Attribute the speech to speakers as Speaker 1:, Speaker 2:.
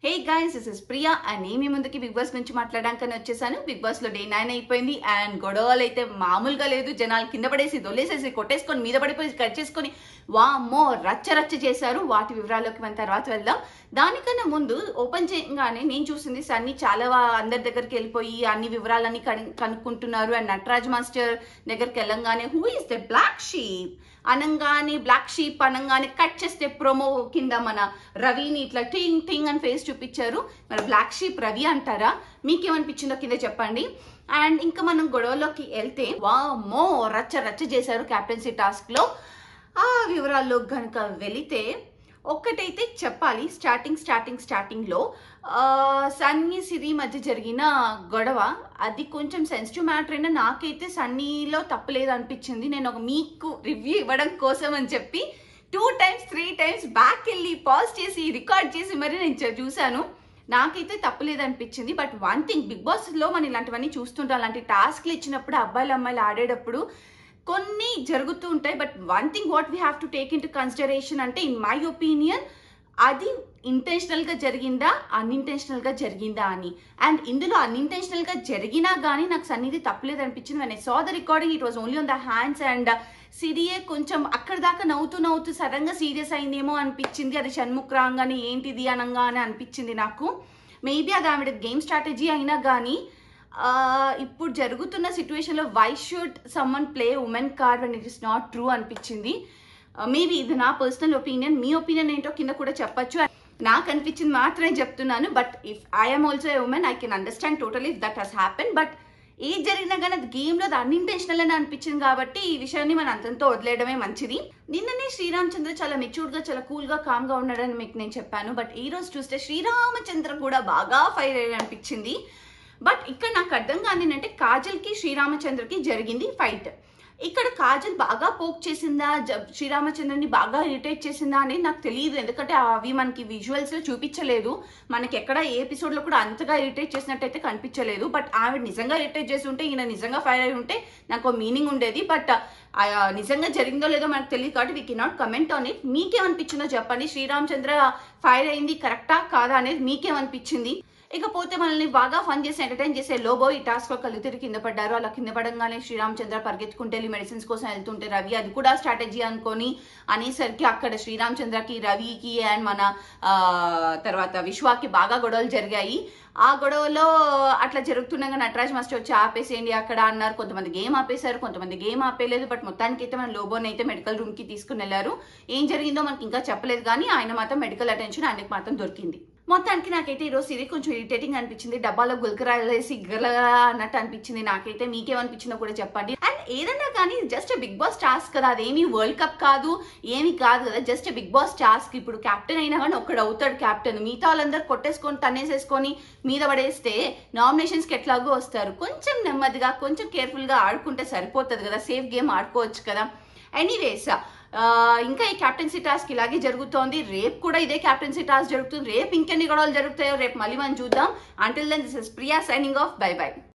Speaker 1: hey guys this is Priya and నేను మీ ముందుకి బిగ్ బాస్ గురించి మాట్లాడడానికని వచ్చేసాను బిగ్ బాస్ లో డే నైన్ అయిపోయింది అండ్ గొడవలు అయితే మామూలుగా లేదు జనాలు కింద పడేసి దొల్లేసేసి కొట్టేసుకొని మీద పడిపోయి కట్ చేసుకొని వామ్మో రచ్చ రచ్చ చేశారు వాటి వివరాల్లోకి మన తర్వాత వెళ్దాం దానికన్నా ముందు ఓపెన్ చేయగానే నేను చూసింది సన్నీ చాలా వా- అందరి దగ్గరికి వెళ్ళిపోయి అన్ని వివరాలన్నీ కను- కనుక్కుంటున్నారు అండ్ నటరాజ్ మాస్టర్ దగ్గరికి వెళ్ళంగానే who is the black sheep అనంగానే బ్లాక్ షీప్ అనంగానే కట్ చేస్తే ప్రోమో కింద మన రవిని ఇట్లా టింగ్ టింగ్ అని ఫేస్ చూపించారు మరి బ్లాక్ షీప్ రవి అంటారా మీకేమనిపించిందో కింద చెప్పండి అండ్ ఇంకా మనం గొడవలోకి వెళ్తే వామ్మో రచ్చ రచ్చ చేశారు క్యాప్టెన్సీ టాస్క్ లో ఆ వివరాల్లో కనుక వెళితే ఒక్కటైతే చెప్పాలి స్టార్టింగ్ స్టార్టింగ్ స్టార్టింగ్లో సన్నీ సిరి మధ్య జరిగిన గొడవ అది కొంచెం సెన్సిటివ్ మ్యాటర్ అయినా నాకైతే సన్నీలో తప్పలేదు అనిపించింది నేను ఒక మీకు రివ్యూ ఇవ్వడం కోసం అని చెప్పి two times three times back వెళ్ళి పాజ్ చేసి రికార్డ్ చేసి మరి నేను చూ- చూశాను నాకైతే తప్పలేదు అనిపించింది but one thing Bigg Boss లో మనం ఇలాంటివన్నీ చూస్తుంటాం అలాంటి టాస్క్లు ఇచ్చినప్పుడు అబ్బాయిలు అమ్మాయిలు ఆడేటప్పుడు కొన్ని జరుగుతూ ఉంటాయి but one thing what we have to take in to consideration అంటే ఇన్ మై ఒపీనియన్ అది ఇంటెన్షనల్ గా జరిగిందా అన్ఇంటెన్షనల్ గా జరిగిందా అని అండ్ ఇందులో అన్ఇంటెన్షనల్ గా జరిగినా కానీ నాకు సన్నిధి తప్పలేదు అనిపించింది when I saw the recording it was only on the hands and సిరియే కొంచెం అక్కడ దాకా నవ్వుతూ నవ్వుతూ సడన్ గా సీరియస్ అయిందేమో అనిపించింది అది షణ్ముఖ్ రాగానే ఏంటిది అనగానే అనిపించింది నాకు మేబీ అది ఆవిడ గేమ్ స్ట్రాటజీ అయినా కానీ ఆ, ఇప్పుడు జరుగుతున్న సిచ్యువేషన్లో why should someone play women card and it is not true అనిపించింది మేబీ ఇది నా పర్సనల్ ఒపీనియన్ మీ ఒపీనియన్ ఏంటో కింద కూడా చెప్పొచ్చు నాకు అనిపించింది మాత్రమే చెప్తున్నాను but if I'm also a women I can understand total if that has happen but ఏది జరిగినా కానీ అది గేమ్లో అది అన్ఇంటెన్షనల్ అని అనిపించింది కాబట్టి ఈ విషయాన్ని మనం అంతంతో వదిలేయడమే మంచిది నిన్ననే శ్రీరామచంద్ర చాలా మెచ్యూర్డ్గా చాలా కూల్గా కామ్గా ఉన్నాడని మీకు నేను చెప్పాను బట్ ఈ రోజు చూస్తే శ్రీరామచంద్ర కూడా బాగా ఫైర్ అయ్యి అనిపించింది బట్ ఇక్కడ నాకు అర్థం కాని అంటే కాజల్కి శ్రీరామచంద్రకి జరిగింది ఫైట్ ఇక్కడ కాజల్ బాగా పోక్ చేసిందా జ- శ్రీరామచంద్రని బాగా ఇరిటేట్ చేసిందా అనేది నాకు తెలియదు ఎందుకంటే అవి మనకి విజువల్స్ లో చూపించలేదు మనకి ఎక్కడ ఏ ఎపిసోడ్ లో కూడా అంతగా ఇరిటేట్ చేసినట్టయితే కనిపించలేదు బట్ ఆవిడ నిజంగా ఇరిటేట్ చేసి ఉంటే ఈయన నిజంగా ఫైర్ అయి ఉంటే నాకు మీనింగ్ ఉండేది బట్ నిజంగా జరిగిందో లేదో మనకు తెలియదు కాబట్టి we cannot comment on it మీకేమనిపించిందో చెప్పండి శ్రీరామచంద్ర ఫైర్ అయింది కరెక్టా కాదా అనేది మీకేమనిపించింది ఇకపోతే మనల్ని బాగా ఫన్ చేసి ఎంటర్టైన్ చేసే లోబో ఈ టాస్క్ లో కళ్ళు తిరిగి కింద పడ్డారు అలా కింద పడంగానే శ్రీరామచంద్ర పరిగెత్తుకుంటే వెళ్ళి మెడిసిన్స్ కోసం వెళ్తుంటే రవి అది కూడా స్ట్రాటజీ అనుకొని అనేసరికి అక్కడ శ్రీరామచంద్రకి రవికి అండ్ మన ఆ, తర్వాత విశ్వాకి బాగా గొడవలు జరిగాయి ఆ గొడవలో అట్లా జరుగుతుండగా నటరాజ్ మాస్టర్ వచ్చి ఆపేసేయండి అక్కడ అన్నారు కొంతమంది గేమ్ ఆపేశారు కొంతమంది గేమ్ ఆపేయలేదు బట్ మొత్తానికి అయితే మన లోబోని అయితే మెడికల్ రూమ్ కి తీసుకుని వెళ్ళారు ఏం జరిగిందో మనకి ఇంకా చెప్పలేదు కానీ ఆయన మాత్రం మెడికల్ అటెన్షన్ ఆయనకి మాత్రం దొరికింది మొత్తానికి నాకైతే ఈరోజు సిరీ కొంచెం ఇరిటేటింగ్ అనిపించింది డబ్బాలో గుల్కరాలు వేసి గలగా అన్నట్టు అనిపించింది నాకైతే మీకేమనిపించిందో కూడా చెప్పండి అండ్ ఏదన్నా కానీ జస్ట్ బిగ్ బాస్ టాస్క్ కదా అదేమి వరల్డ్ కప్ కాదు ఏమి కాదు కదా జస్ట్ బిగ్ బాస్ టాస్క్ ఇప్పుడు కెప్టెన్ అయినా కానీ ఒక్కడు అవుతాడు కెప్టెన్ మిగతా వాళ్ళందరూ కొట్టేసుకొని తన్నేసేసుకొని మీద పడేస్తే నామినేషన్స్కి ఎట్లాగో వస్తారు కొంచెం నెమ్మదిగా కొంచెం కేర్ఫుల్గా ఆడుకుంటే సరిపోతుంది కదా సేఫ్ గేమ్ ఆడుకోవచ్చు కదా ఎనీవేస్ ఇంకా ఈ క్యాప్టెన్సీ టాస్క్ ఇలాగే జరుగుతోంది రేపు కూడా ఇదే క్యాప్టెన్సీ టాస్క్ జరుగుతుంది రేపు ఇంకెన్ని గొడవలు జరుగుతాయో రేపు మళ్ళీ మనం చూద్దాం until then this is Priya signing off bye by